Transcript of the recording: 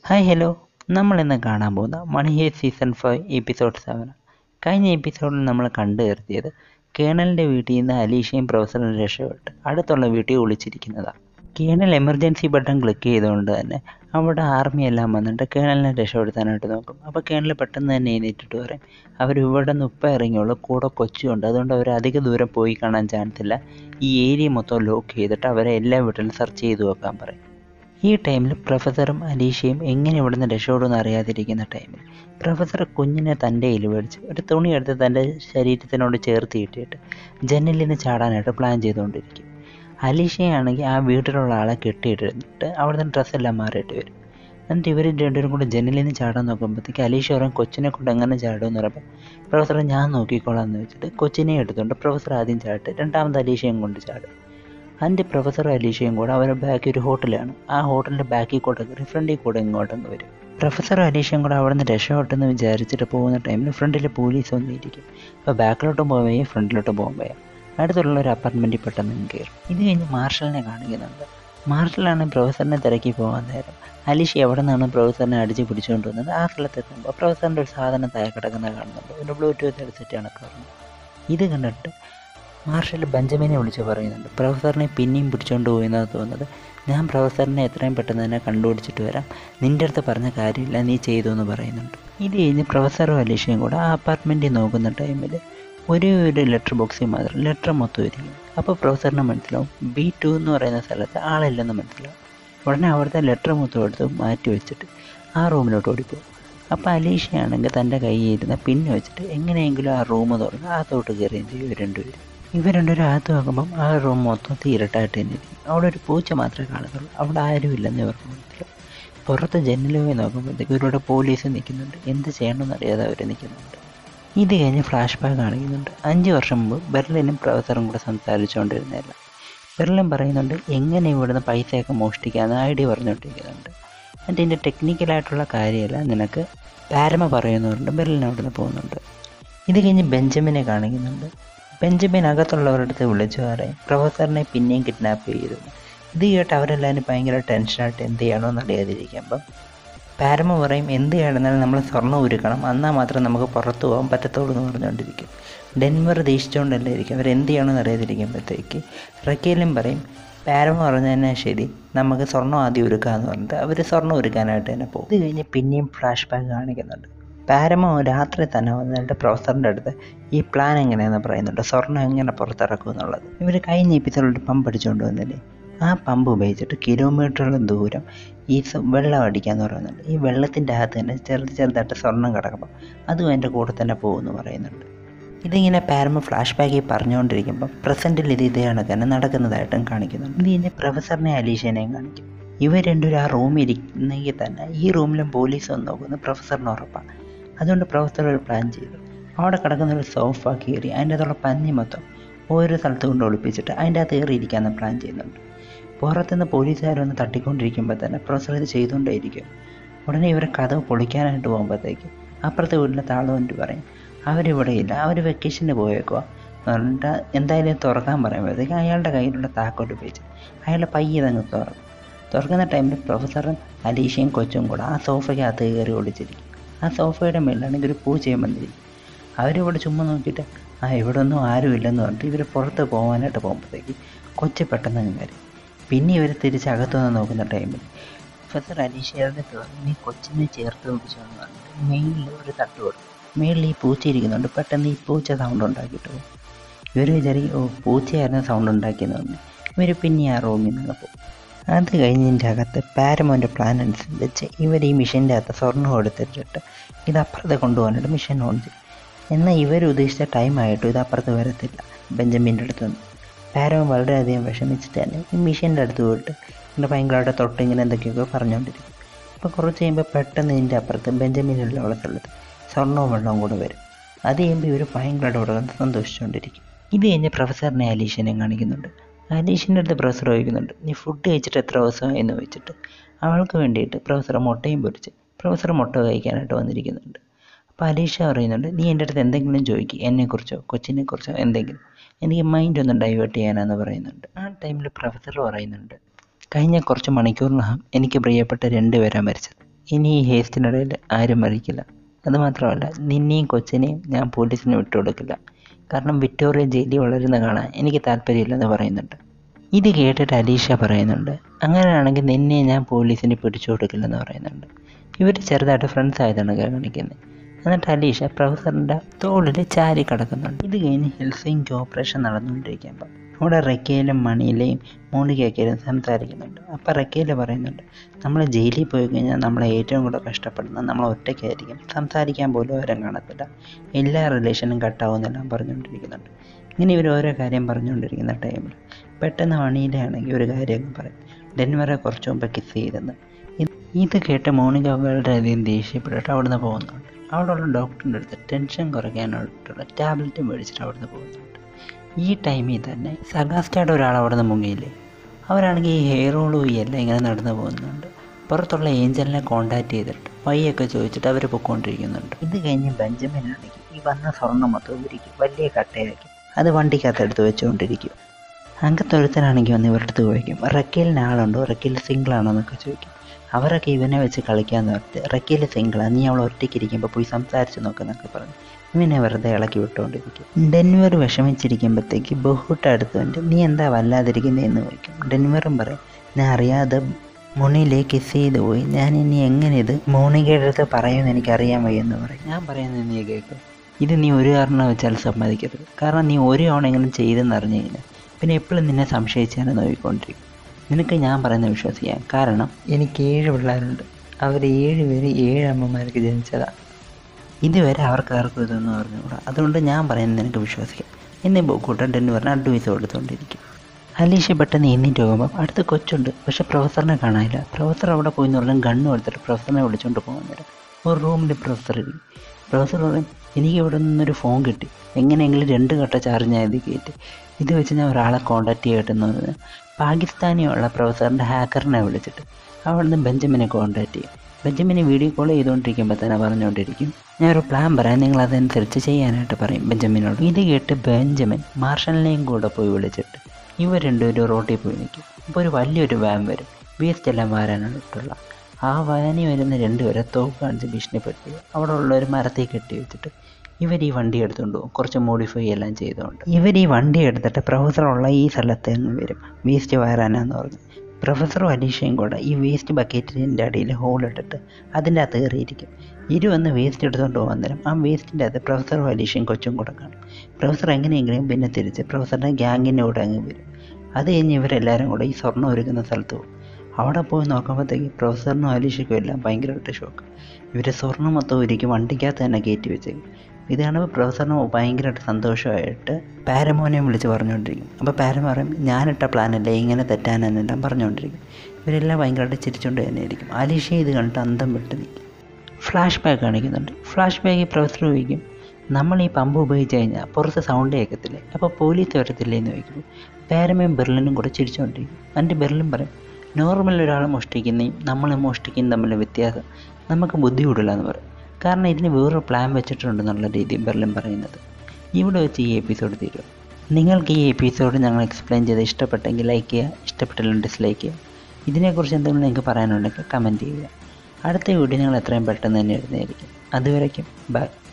hi hello നമ്മൾ ഇന്ന് കാണാൻ പോകുന്ന മണി ഹേ സീസൺ ഫൈവ് എപ്പിസോഡ് സെവൻ കഴിഞ്ഞ എപ്പിസോഡിൽ നമ്മൾ കണ്ടു നിർത്തിയത് കേണലിൻ്റെ വീട്ടിൽ നിന്ന് അലീഷയും പ്രൊഫസറും രക്ഷപ്പെട്ട് അടുത്തുള്ള വീട്ടിൽ ഒളിച്ചിരിക്കുന്നതാണ് കേണൽ എമർജൻസി ബട്ടൺ ക്ലിക്ക് ചെയ്തുകൊണ്ട് തന്നെ അവിടെ ആർമി എല്ലാം വന്നിട്ട് കേണലിനെ രക്ഷപ്പെടുത്താനായിട്ട് നോക്കും അപ്പോൾ കേണൽ പെട്ടെന്ന് തന്നെ എണീറ്റിട്ട് പറയും അവർ ഇവിടെ നിന്ന് ഉപ്പ ഇറങ്ങിയുള്ളൂ കൂടെ കൊച്ചുണ്ട് അതുകൊണ്ട് അവർ അധിക ദൂരം പോയി കാണാൻ ചാൻസ് ഇല്ല ഈ ഏരിയ മൊത്തം ലോക്ക് ചെയ്തിട്ട് അവരെ എല്ലാ വീട്ടിലും സെർച്ച് ചെയ്ത് വെക്കാൻ പറയും ഈ ടൈമിൽ പ്രൊഫസറും അലീഷയും എങ്ങനെ ഇവിടുന്ന് രക്ഷപ്പെടുമെന്ന് അറിയാതിരിക്കുന്ന ടൈമിൽ പ്രൊഫസർ കുഞ്ഞിനെ തൻ്റെ കയ്യിൽ മേടിച്ച് ഒരു തുണി എടുത്ത് തൻ്റെ ശരീരത്തിനോട് ചേർത്ത് ഇട്ടിട്ട് ജനലിന് ചാടാനായിട്ട് പ്ലാൻ ചെയ്തുകൊണ്ടിരിക്കും അലീഷയാണെങ്കിൽ ആ വീട്ടിലുള്ള ആളെ കെട്ടിയിട്ടിട്ട് അവിടുത്തെ ഡ്രസ്സെല്ലാം മാറിയിട്ട് വരും എന്നിട്ട് ഇവർ രണ്ടുപേരും കൂടെ ജനലിൽ നിന്ന് ചാടാൻ നോക്കുമ്പോഴത്തേക്ക് അലീഷ പറയും കൊച്ചിനെ കൊണ്ട് എങ്ങനെ ചാടുമെന്ന് പറയുമ്പോൾ പ്രൊഫസർ ഞാൻ നോക്കിക്കോളാം എന്ന് വെച്ചിട്ട് കൊച്ചിനെ എടുത്തുകൊണ്ട് പ്രൊഫസർ ആദ്യം ചാട്ട് രണ്ടാമത് അലീഷയും കൊണ്ട് ചാടും അതിൻ്റെ പ്രൊഫസറും അലീഷയും കൂടെ അവരുടെ ബാക്കി ഒരു ഹോട്ടലാണ് ആ ഹോട്ടലിൻ്റെ ബാക്കിൽ കൂടെ കയറി ഫ്രണ്ടിൽ കൂടെ ഇങ്ങോട്ടൊന്ന് വരും പ്രൊഫസറും അലീഷയും കൂടെ അവിടെ നിന്ന് രക്ഷപ്പെട്ടെന്ന് വിചാരിച്ചിട്ട് പോകുന്ന ടൈമിൽ ഫ്രണ്ടിൽ പോലീസ് വന്നിരിക്കും അപ്പോൾ ബാക്കിലോട്ടും പോകാൻ വയ്യ ഫ്രണ്ടിലോട്ടും പോകാൻ വയ്യ അടുത്തുള്ള ഒരു അപ്പാർട്ട്മെൻറ്റിൽ പെട്ടെന്ന് കയറും ഇത് കഴിഞ്ഞ് മാർഷലിനെ കാണിക്കുന്നുണ്ട് മാർഷലാണ് പ്രൊഫസറിനെ തിരക്കി പോകാൻ നേരം അലീഷ എവിടെ നിന്നാണ് പ്രൊഫസറിനെ അടിച്ച് പിടിച്ചുകൊണ്ട് വന്നത് ആ സ്ഥലത്തെത്തുമ്പോൾ പ്രൊഫസറിൻ്റെ ഒരു സാധനം താഴെ കിടക്കുന്നത് കാണുന്നുണ്ട് ഒരു ബ്ലൂടൂത്ത് ഹെഡ്സെറ്റാണ് കാണുന്നത് ഇത് കണ്ടിട്ട് മാർഷൽ ബെഞ്ചമിനെ വിളിച്ച് പറയുന്നുണ്ട് പ്രൊഫസറിനെ പിന്നെയും പിടിച്ചുകൊണ്ട് പോയി എന്നാണ് തോന്നുന്നത് ഞാൻ പ്രൊഫസറിനെ എത്രയും പെട്ടെന്ന് തന്നെ കണ്ടുപിടിച്ചിട്ട് വരാം നിൻ്റെ അടുത്ത് പറഞ്ഞ കാര്യമില്ല നീ ചെയ്തു എന്ന് പറയുന്നുണ്ട് ഇത് കഴിഞ്ഞ് പ്രൊഫസറും അലീഷയും കൂടെ ആ അപ്പാർട്ട്മെൻറ്റിൽ നോക്കുന്ന ടൈമിൽ ഒരേ ഒരു ലെറ്റർ ബോക്സിൽ മാത്രം ലെറ്റർ മൊത്തം ഇരിക്കും അപ്പോൾ പ്രൊഫസറിന് മനസ്സിലാവും ബി ടു എന്ന് പറയുന്ന സ്ഥലത്ത് ആളില്ലെന്ന് മനസ്സിലാവും ഉടനെ അവിടുത്തെ ലെറ്റർ മൊത്തം എടുത്ത് മാറ്റി വെച്ചിട്ട് ആ റൂമിലോട്ട് ഓടിപ്പോകും അപ്പോൾ അലീഷയാണെങ്കിൽ തൻ്റെ കയ്യിൽ ഇരുന്ന പിന്ന് വെച്ചിട്ട് എങ്ങനെയെങ്കിലും ആ റൂം തുറന്ന് അകത്തോട്ട് കയറുകയും ചെയ്യും ഇവർ രണ്ടുപേരും ഇവർ രണ്ടുപേരും അകത്ത് നോക്കുമ്പം ആ റൂം മൊത്തം തീരട്ടായിട്ട് തന്നെ ഇരിക്കും അവിടെ ഒരു പൂച്ച മാത്രമേ കാണത്തുള്ളൂ അവിടെ ആരുമില്ലെന്ന് ഇവർക്ക് മനസ്സിലാവും പുറത്ത് ജനൽ പോയി നോക്കുമ്പോഴത്തേക്ക് ഇവരുടെ പോലീസ് നിൽക്കുന്നുണ്ട് എന്ത് ചെയ്യണമെന്ന് അറിയാതെ അവർ നിൽക്കുന്നുണ്ട് ഇത് കഴിഞ്ഞ് ഫ്ലാഷ് ബാക്ക് കാണിക്കുന്നുണ്ട് അഞ്ച് വർഷം മുമ്പ് ബെർലിനും പ്രൊഫസറും കൂടെ സംസാരിച്ചുകൊണ്ടിരുന്നില്ല ബെർലിൻ പറയുന്നുണ്ട് എങ്ങനെ ഇവിടുന്ന് പൈസയൊക്കെ മോഷ്ടിക്കാമെന്ന് ഐഡിയ പറഞ്ഞുകൊണ്ടിരിക്കുന്നുണ്ട് എന്നിട്ട് ഇതിൻ്റെ ടെക്നിക്കലായിട്ടുള്ള കാര്യമല്ല നിനക്ക് പാരമ പറയുന്നവരുണ്ട് ബെർലിൻ അവിടുന്ന് പോകുന്നുണ്ട് ഇത് കഴിഞ്ഞ് ബെഞ്ചമിനെ കാണിക്കുന്നുണ്ട് ബെഞ്ചമിൻ അകത്തുള്ളവരുടെ അടുത്ത് വിളിച്ചു പറയും പ്രൊഫസറിനെ പിന്നെയും കിഡ്നാപ്പ് ചെയ്തിരുന്നു ഇത് കേട്ട് അവരെല്ലാവരും ഭയങ്കര ടെൻഷനായിട്ട് എന്ത് ചെയ്യണമെന്ന് അറിയാതിരിക്കുമ്പം പാരമ പറയും എന്ത് ചെയ്യണമെന്നാലും നമ്മൾ സ്വർണ്ണം ഉരുക്കണം എന്നാൽ മാത്രം നമുക്ക് പുറത്തു പോകാൻ പറ്റത്തുള്ളൂ എന്ന് പറഞ്ഞുകൊണ്ടിരിക്കും ഡെൻവർ ദേഷിച്ചുകൊണ്ടല്ലേ ഇരിക്കും അവർ എന്ത് ചെയ്യണമെന്ന് അറിയാതിരിക്കുമ്പോഴത്തേക്ക് റക്കേലും പറയും പാരമ പറഞ്ഞ തന്നെ ശരി നമുക്ക് സ്വർണ്ണം ആദ്യം ഉരുക്കാമെന്ന് പറഞ്ഞിട്ട് അവർ സ്വർണ്ണം ഉരുക്കാനായിട്ട് തന്നെ പോകും ഇത് കഴിഞ്ഞ് പിന്നെയും ഫ്ലാഷ് ബാക്ക് കാണിക്കുന്നുണ്ട് പാരമോ രാത്രി തന്നെ വന്നിട്ട് പ്രൊഫസറിൻ്റെ അടുത്ത് ഈ പ്ലാൻ എങ്ങനെയാണെന്ന് പറയുന്നുണ്ട് സ്വർണ്ണം എങ്ങനെ പുറത്തിറക്കും എന്നുള്ളത് ഇവർ കഴിഞ്ഞ എപ്പിസോഡിൽ പമ്പ് അടിച്ചുകൊണ്ട് വന്നില്ലേ ആ പമ്പ് ഉപയോഗിച്ചിട്ട് കിലോമീറ്ററോളം ദൂരം ഈ വെള്ളം അടിക്കാന്ന് പറയുന്നുണ്ട് ഈ വെള്ളത്തിൻ്റെ അകത്ത് തന്നെ ചെറുത് ചെറുതായിട്ട് സ്വർണ്ണം കിടക്കുമ്പോൾ അതും എൻ്റെ കൂടെ തന്നെ പോകുമെന്ന് പറയുന്നുണ്ട് ഇതിങ്ങനെ പാരമ ഫ്ലാഷ് ബാക്കിൽ പറഞ്ഞുകൊണ്ടിരിക്കുമ്പോൾ പ്രസൻറ്റിൽ ഇത് ഇതേ കണക്ക് തന്നെ നടക്കുന്നതായിട്ടും കാണിക്കുന്നുണ്ട് ഇത് കഴിഞ്ഞ് പ്രൊഫസറിനെ അലീഷനെയും കാണിക്കും ഇവർ രണ്ടുപേരും ആ റൂമിൽ ഇരിക്കുന്നെങ്കിൽ തന്നെ ഈ റൂമിലും പോലീസ് വന്ന് നോക്കുന്നത് പ്രൊഫസറിന് ഉറപ്പാണ് അതുകൊണ്ട് പ്രൊഫസർ ഒരു പ്ലാൻ ചെയ്തു അവിടെ കിടക്കുന്ന ഒരു സോഫ കയറി അതിൻ്റെ അകത്തുള്ള പഞ്ഞി മൊത്തം ഓരോ സ്ഥലത്ത് കൊണ്ട് ഒളിപ്പിച്ചിട്ട് അതിൻ്റെ അകത്ത് കയറി ഇരിക്കാമെന്ന് പ്ലാൻ ചെയ്യുന്നുണ്ട് പുറത്തുനിന്ന് പോലീസുകാർ വന്ന് തട്ടിക്കൊണ്ടിരിക്കുമ്പോൾ തന്നെ പ്രൊഫസർ ഇത് ചെയ്തുകൊണ്ടേയിരിക്കും ഉടനെ ഇവരെ കഥ പൊളിക്കാനായിട്ട് പോകുമ്പോഴത്തേക്ക് അപ്പുറത്തെ വീട്ടിലെ താളുകൊണ്ട് പറയും അവരിവിടെ ഇല്ല അവർ വെക്കേഷന് പോയേക്കുക എന്നിട്ട് എന്തായാലും തുറക്കാൻ പറയുമ്പോഴത്തേക്ക് അയാളുടെ കയ്യിലുള്ള താക്കോട്ട് ഉപയോഗിച്ച് അയാളുടെ പയ്യെ തങ്ങ് തുറക്കും തുറക്കുന്ന ടൈമിൽ പ്രൊഫസറും അലീഷയും കൊച്ചും കൂടെ ആ സോഫയ്ക്കകത്ത് കയറി ഒളിച്ചിരിക്കും ആ സോഫയുടെ മേലാണെങ്കിൽ ഒരു പൂച്ചയും വന്നിരിക്കും അവരിവിടെ ചുമ്മാ നോക്കിയിട്ട് ആ ഇവിടെ ഒന്നും ആരുമില്ലെന്ന് പറഞ്ഞിട്ട് ഇവർ പുറത്ത് പോകാനായിട്ട് പോകുമ്പോഴത്തേക്ക് കൊച്ചു പെട്ടെന്ന് അങ്ങ് കയറി പിന്നെ ഇവർ തിരിച്ച് അകത്തു നിന്ന് നോക്കുന്ന ടൈമിൽ പ്രൊഫസർ അലീഷയുടെ പറഞ്ഞു നീ കൊച്ചിനെ ചേർത്ത് പിടിച്ചോന്ന് പറഞ്ഞിട്ട് മെയിനിൽ ഒരു തട്ട് കൊടുക്കും മേളിൽ ഈ പൂച്ച ഇരിക്കുന്നുണ്ട് പെട്ടെന്ന് ഈ പൂച്ച സൗണ്ട് ഉണ്ടാക്കിയിട്ട് പോകും ഇവർ വിചാരിക്കും ഓ പൂച്ചയായിരുന്നു സൗണ്ട് ഉണ്ടാക്കിയെന്ന് പറഞ്ഞു ഇവർ പിന്നെ ആ റൂമിൽ നിന്ന് പോകും അത് കഴിഞ്ഞതിൻ്റെ അകത്ത് പാരമോൻ്റെ പ്ലാൻ അനുസരിച്ച് ഇവർ ഈ മിഷൻ്റെ അകത്ത് സ്വർണ്ണം എടുത്തിട്ടിട്ട് ഇത് അപ്പുറത്ത് കൊണ്ടുപോകാനായിട്ട് മിഷൻ ഓൺ ചെയ്യും എന്നാൽ ഇവർ ഉദ്ദേശിച്ച ടൈം ആയിട്ടും ഇത് അപ്പുറത്ത് വരത്തില്ല ബെഞ്ചമിൻ്റെ അടുത്ത് നിന്ന് പാരമോ വളരെയധികം വിഷമിച്ചിട്ട് തന്നെ ഈ മിഷൻ്റെ അടുത്ത് പോയിട്ട് ഇങ്ങനെ ഭയങ്കരമായിട്ട് തൊട്ട് ഇങ്ങനെ എന്തൊക്കെയൊക്കെ പറഞ്ഞുകൊണ്ടിരിക്കും അപ്പോൾ കുറച്ച് കഴിയുമ്പോൾ പെട്ടെന്ന് ഇതിൻ്റെ അപ്പുറത്ത് ബെഞ്ചമിനുള്ള സ്ഥലത്ത് സ്വർണ്ണവും വെള്ളവും കൂടെ വരും അത് കഴിയുമ്പോൾ ഇവർ ഭയങ്കരമായിട്ട് ഇവിടെ സന്തോഷിച്ചുകൊണ്ടിരിക്കും ഇത് കഴിഞ്ഞ് പ്രൊഫസറിനെ അലീഷനെയും കാണിക്കുന്നുണ്ട് അലീഷിൻ്റെ അടുത്ത് പ്രൊഫസർ ചോദിക്കുന്നുണ്ട് നീ ഫുഡ് കഴിച്ചിട്ട് എത്ര ദിവസം എന്ന് ചോദിച്ചിട്ട് അവൾക്ക് വേണ്ടിയിട്ട് പ്രൊഫസർ മുട്ടയും പൊരിച്ച് പ്രൊഫസർ മുട്ട കഴിക്കാനായിട്ട് വന്നിരിക്കുന്നുണ്ട് അപ്പോൾ അലീഷ പറയുന്നുണ്ട് നീ എൻ്റെ അടുത്ത് എന്തെങ്കിലും ചോദിക്കുക എന്നെക്കുറിച്ചോ കൊച്ചിനെക്കുറിച്ചോ എന്തെങ്കിലും എനിക്ക് മൈൻഡ് ഒന്ന് ഡൈവേർട്ട് ചെയ്യാനാന്ന് പറയുന്നുണ്ട് ആ ടൈമിൽ പ്രൊഫസർ പറയുന്നുണ്ട് കഴിഞ്ഞ കുറച്ച് മണിക്കൂറിനകം എനിക്ക് പ്രിയപ്പെട്ട രണ്ടുപേരാണ് മരിച്ചത് ഇനി ഈ ഹേസ്റ്റിനിടയിൽ ആരും മരിക്കില്ല അതുമാത്രമല്ല നിന്നെയും കൊച്ചിനെയും ഞാൻ പോലീസിന് വിട്ടുകൊടുക്കില്ല കാരണം വിക്ടോറിയ ജയിലിൽ വളരുന്ന കാണാൻ എനിക്ക് താല്പര്യമില്ലെന്ന് പറയുന്നുണ്ട് ഇത് കേട്ടിട്ട് അലീഷ പറയുന്നുണ്ട് അങ്ങനെയാണെങ്കിൽ നിന്നെ ഞാൻ പോലീസിന് പിടിച്ചു കൊടുക്കില്ലെന്ന് പറയുന്നുണ്ട് ഇവർ ചെറുതായിട്ട് ഫ്രണ്ട്സ് ആയതാണ് കാണിക്കുന്നത് എന്നിട്ട് അലീഷ പ്രൊഫസറിൻ്റെ തോളിൽ ചാരി കിടക്കുന്നുണ്ട് ഇത് കഴിഞ്ഞ് ഹെൽസിങ്ക് ഓപ്പറേഷൻ നടന്നുകൊണ്ടിരിക്കുമ്പോൾ അവിടെ റെക്കയിലും മണിയിലെയും മോണിക്കയൊക്കെയും സംസാരിക്കുന്നുണ്ട് അപ്പോൾ റെക്കയിൽ പറയുന്നുണ്ട് നമ്മൾ ജയിലിൽ പോയി കഴിഞ്ഞാൽ നമ്മളെ ഏറ്റവും കൂടുതൽ കഷ്ടപ്പെടുന്നത് നമ്മൾ ഒറ്റയ്ക്കായിരിക്കും സംസാരിക്കാൻ പോലും അവരും കാണത്തില്ല എല്ലാ റിലേഷനും കട്ടാവുമെന്നെല്ലാം പറഞ്ഞുകൊണ്ടിരിക്കുന്നുണ്ട് ഇങ്ങനെ ഇവർ ഓരോ കാര്യം പറഞ്ഞുകൊണ്ടിരിക്കുന്ന ടൈമിൽ പെട്ടെന്ന് മണിയിലാണെങ്കിൽ ഒരു കാര്യം പറയും ഡെൻവറെ കുറച്ച് മുമ്പ് കിസ് ചെയ്തെന്ന് ഇത് കേട്ട് മോണിക വളരെയധികം ദേഷ്യപ്പെട്ടിട്ട് അവിടുന്ന് പോകുന്നുണ്ട് അവിടെയുള്ള ഡോക്ടറിൻ്റെ അടുത്ത് ടെൻഷൻ കുറയ്ക്കാനായിട്ടുള്ള ടാബ്ലറ്റ് മേടിച്ചിട്ട് അവിടുന്ന് പോകുന്നുണ്ട് ഈ ടൈമിൽ തന്നെ സഗാസ്റ്റായിട്ട് ഒരാൾ അവിടുന്ന് മുങ്ങിയില്ലേ അവരാണെങ്കിൽ ഈ ഹെയർ റോൾ എല്ലാം ഇങ്ങനെ നടന്നു പോകുന്നുണ്ട് പുറത്തുള്ള ഏഞ്ചലിനെ കോണ്ടാക്ട് ചെയ്തിട്ട് വയ്യൊക്കെ ചോദിച്ചിട്ട് അവർ പൊയ്ക്കൊണ്ടിരിക്കുന്നുണ്ട് ഇത് കഴിഞ്ഞ് ബെഞ്ചമിൻ ആണെങ്കിൽ ഈ വന്ന സ്വർണ്ണം മൊത്തം ഇരിക്കും വലിയ കട്ടയാക്കി അത് വണ്ടിക്കകത്ത് എടുത്ത് വെച്ചുകൊണ്ടിരിക്കും അങ്കത്തൊരുത്തനാണെങ്കിൽ വന്ന് ഇവരുടെ അടുത്ത് ചോദിക്കും റക്കീലിന് ആളുണ്ടോ റക്കീൽ സിംഗിൾ ആണോ എന്നൊക്കെ ചോദിക്കും അവരൊക്കെ ഇവനെ വെച്ച് കളിക്കാന്ന് പറഞ്ഞിട്ട് റക്കീൽ സിംഗിളാണ് നീ അവൾ ഒറ്റയ്ക്ക് ഇരിക്കുമ്പോൾ പോയി സംസാരിച്ച് നോക്കുന്നൊക്കെ പറഞ്ഞു ഇവനെ വെറുതെ ഇളക്കി വിട്ടുകൊണ്ടിരിക്കും ഡെൻവർ വിഷമിച്ചിരിക്കുമ്പോഴത്തേക്ക് ബഹുട്ട് അടുത്ത് വന്നിട്ട് നീ എന്താ വല്ലാതിരിക്കുന്നതെന്ന് ചോദിക്കും ഡെൻവറും പറയും ഞാൻ അറിയാതെ മുണിയിലെ കിസ് ചെയ്ത് പോയി ഞാൻ ഇനി എങ്ങനെ ഇത് മോണികയുടെ അടുത്ത് പറയുമെന്ന് എനിക്കറിയാൻ വയ്യെന്ന് പറയും ഞാൻ പറയുന്നത് നീ കേൾക്കും ഇത് നീ ഒരു കാരണം വെച്ചാൽ സമ്മതിക്കരുത് കാരണം നീ ഒരു തവണ എങ്ങനെ ചെയ്തെന്ന് അറിഞ്ഞു കഴിഞ്ഞാൽ പിന്നെ എപ്പോഴും നിന്നെ സംശയിച്ചാണ് നോക്കിക്കൊണ്ടിരിക്കും നിനക്ക് ഞാൻ പറയുന്നത് വിശ്വസിക്കാം കാരണം എനിക്ക് ഏഴ് പിള്ളേരുണ്ട് അവർ ഏഴ് പേര് ഏഴ് അമ്മമാർക്ക് ജനിച്ചതാണ് ഇതുവരെ അവർക്ക് ആർക്കും ഇതൊന്നും അറിഞ്ഞുകൂടാ അതുകൊണ്ട് ഞാൻ പറയുന്നത് നിനക്ക് വിശ്വസിക്കാം എന്നെ കൂട്ടൻ എന്ന് പറഞ്ഞാൽ അഡ്വൈസ് കൊടുത്തുകൊണ്ടിരിക്കും അലീഷ പെട്ടെന്ന് എണ്ണീറ്റ് പോകുമ്പോൾ അടുത്ത് കൊച്ചുണ്ട് പക്ഷെ പ്രൊഫസറിനെ കാണാനില്ല പ്രൊഫസർ അവിടെ പോയി എന്ന് പറഞ്ഞാൽ ഗണ്ണ് എടുത്തിട്ട് പ്രൊഫസറിനെ വിളിച്ചുകൊണ്ട് പോകാൻ നേരം ഒരു റൂമിൽ പ്രൊഫസർ ഇരിക്കും പ്രൊഫസർ പറയും എനിക്ക് ഇവിടെ നിന്നൊരു ഫോൺ കിട്ടി എങ്ങനെയെങ്കിലും രണ്ട് ഘട്ട ചാർജ് ഞാൻ ഇത് കയറ്റി ഇത് വെച്ച് ഞാൻ ഒരാളെ കോൺടാക്ട് ചെയ്യട്ടെന്ന് പറഞ്ഞാൽ പാകിസ്ഥാനിയുള്ള പ്രൊഫസറിൻ്റെ ഹാക്കറിനെ വിളിച്ചിട്ട് അവിടെ നിന്ന് ബെഞ്ചമിനെ കോൺടാക്ട് ചെയ്യും ബെഞ്ചമിനെ വീഡിയോ കോൾ ചെയ്തുകൊണ്ടിരിക്കുമ്പോൾ തന്നെ പറഞ്ഞുകൊണ്ടിരിക്കും ഞാൻ ഒരു പ്ലാൻ പറയാം നിങ്ങൾ അതനുസരിച്ച് ചെയ്യാനായിട്ട് പറയും ബെഞ്ചമിനോട് ഇത് കേട്ട് ബെഞ്ചമിൻ മാർഷലിനെയും കൂടെ പോയി വിളിച്ചിട്ട് ഇവർ രണ്ടുപേരും റോട്ടിൽ പോയി നിൽക്കും അപ്പോൾ ഒരു വലിയൊരു വാൻ വരും വേസ്റ്റ് എല്ലാം വാരാനായിട്ടുള്ള ആ വാനി വരുന്ന രണ്ടുപേരെ തോക്ക് കാണിച്ച് ഭീഷണിപ്പെടുത്തി അവിടെ ഉള്ള ഒരു മരത്തിൽ കെട്ടി വെച്ചിട്ട് ഇവർ ഈ വണ്ടി എടുത്തുകൊണ്ട് പോകും കുറച്ച് മോഡിഫൈ എല്ലാം ചെയ്തുകൊണ്ട് ഇവർ ഈ വണ്ടി എടുത്തിട്ട് പ്രൊഫസറുള്ള ഈ സ്ഥലത്ത് നിന്ന് വരും വേസ്റ്റ് വാരാനാന്ന് പറഞ്ഞു പ്രൊഫസറും അലീഷയും കൂടെ ഈ വേസ്റ്റ് ബക്കറ്റിൻ്റെ അടിയിൽ ഹോൾ ഇട്ടിട്ട് അതിൻ്റെ അകത്ത് കയറിയിരിക്കും ഇരു വന്ന് വേസ്റ്റ് എടുത്തുകൊണ്ട് പോകാൻ നേരം ആ വേസ്റ്റിൻ്റെ അകത്ത് പ്രൊഫസറും അലീഷയും കൊച്ചും കൂടെ കാണും പ്രൊഫസർ എങ്ങനെയെങ്കിലും പിന്നെ തിരിച്ച് പ്രൊഫസറുടെ ഗ്യാങ്ങിൻ്റെ കൂടെ അങ്ങ് വരും അത് കഴിഞ്ഞ് ഇവരെല്ലാവരും കൂടെ ഈ സ്വർണ്ണം ഒരുക്കുന്ന സ്ഥലത്ത് പോകും അവിടെ പോയി നോക്കുമ്പോഴത്തേക്ക് പ്രൊഫസറിനും അലീഷയ്ക്കും എല്ലാം ഭയങ്കരമായിട്ട് ഷോക്ക് ഇവർ സ്വർണ്ണം മൊത്തം ഒരുക്കി വണ്ടിക്കകത്ത് തന്നെ കയറ്റി വെച്ചേക്കും ഇത് കാണുമ്പോൾ പ്രൊഫസറിന് ഭയങ്കരമായിട്ട് സന്തോഷമായിട്ട് പാരമോനെയും വിളിച്ച് പറഞ്ഞുകൊണ്ടിരിക്കും അപ്പോൾ പാരമോ പറയും ഞാനിട്ട പ്ലാനല്ലേ ഇങ്ങനെ തെറ്റാനെന്നെല്ലാം പറഞ്ഞുകൊണ്ടിരിക്കും ഇവരെല്ലാം ഭയങ്കരമായിട്ട് ചിരിച്ചുകൊണ്ട് തന്നെ ഇരിക്കും അലീഷ ഇത് കണ്ടിട്ട് അന്തം വിട്ട് നിൽക്കും ഫ്ലാഷ് ബാക്ക് കാണിക്കുന്നുണ്ട് ഫ്ലാഷ് ബാക്കിൽ പ്രൊഫസർ ചോദിക്കും നമ്മൾ ഈ പമ്പ് ഉപയോഗിച്ച് കഴിഞ്ഞാൽ പുറത്ത് സൗണ്ട് കേൾക്കത്തില്ലേ അപ്പോൾ പോലീസ് വരത്തില്ലേ എന്ന് ചോദിക്കുമ്പോൾ പാരമയും ബെർലിനും കൂടെ ചിരിച്ചുകൊണ്ടിരിക്കും എന്നിട്ട് ബെർലിൻ പറയും നോർമൽ ഒരാൾ മോഷ്ടിക്കുന്നതും നമ്മൾ മോഷ്ടിക്കുന്നതും തമ്മിലുള്ള വ്യത്യാസം നമുക്ക് ബുദ്ധിമുട്ടില്ല എന്ന് പറയും കാരണം ഇതിന് വേറൊരു പ്ലാൻ വെച്ചിട്ടുണ്ടെന്നുള്ള രീതി ബെർലിൻ പറയുന്നത് ഇവിടെ വെച്ച് ഈ എപ്പിസോഡ് തീരും നിങ്ങൾക്ക് ഈ എപ്പിസോഡ് ഞങ്ങൾ എക്സ്പ്ലെയിൻ ചെയ്ത് ഇഷ്ടപ്പെട്ടെങ്കിൽ ലൈക്ക് ചെയ്യുക ഇഷ്ടപ്പെട്ടില്ലെങ്കിൽ ഡിസ്ലൈക്ക് ചെയ്യുക ഇതിനെക്കുറിച്ച് എന്തെങ്കിലും നിങ്ങൾക്ക് പറയാനുണ്ടെങ്കിൽ കമൻറ്റ് ചെയ്യുക അടുത്ത വീഡിയോ ഞങ്ങൾ എത്രയും പെട്ടെന്ന് തന്നെ ഇടുന്നതായിരിക്കും അതുവരയ്ക്കും ബൈ